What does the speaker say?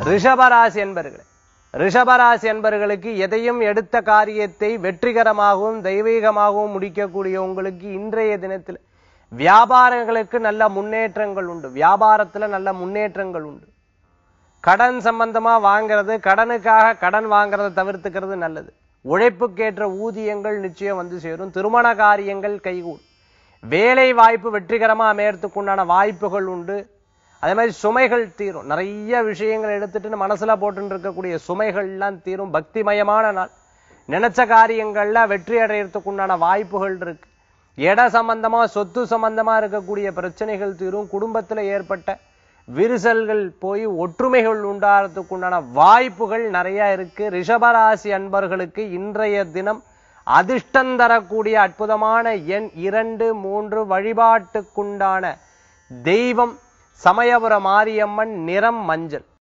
ரிஷபராசி என்பர்களே ரிஷபராசி என்பர்களுக்கு எதையும் எடுத்த காரியத்தை வெற்றிகரமாகவும் தெய்வீகமாகவும் முடிக்கக்கூடிய உங்களுக்கு இன்றைய தினத்தில் வியாபாரங்களுக்கு நல்ல முன்னேற்றங்கள் உண்டு வியாபாரத்துல நல்ல முன்னேற்றங்கள் உண்டு கடன் சம்பந்தமா வாங்குறது கடனுக்காக கடன் வாங்குறதை தவிர்த்துக்கிறது நல்லது உழைப்புக்கேற்ற ஊதியங்கள் நிச்சயம் வந்து சேரும் திருமண காரியங்கள் கைகூடும் வேலை வாய்ப்பு வெற்றிகரமா அமையறதுக்கு உண்டான வாய்ப்புகள் உண்டு அதே மாதிரி சுமைகள் தீரும் நிறைய விஷயங்கள் எடுத்துட்டு மனசுல போட்டு இருக்கக்கூடிய சுமைகள் எல்லாம் தீரும் பக்திமயமான நாள் நினைச்ச காரியங்கள்ல வெற்றி அடையறதுக்கு உண்டான வாய்ப்புகள் இருக்கு இட சம்பந்தமா சொத்து சம்பந்தமா இருக்கக்கூடிய பிரச்சனைகள் தீரும் குடும்பத்துல ஏற்பட்ட விரிசல்கள் போய் ஒற்றுமைகள் உண்டாகிறதுக்கு உண்டான வாய்ப்புகள் நிறைய இருக்கு ரிஷபராசி அன்பர்களுக்கு இன்றைய தினம் அதிர்ஷ்டம் தரக்கூடிய அற்புதமான எண் இரண்டு மூன்று வழிபாட்டுக்குண்டான தெய்வம் சமயபுர மாரியம்மன் நிறம் மஞ்சள்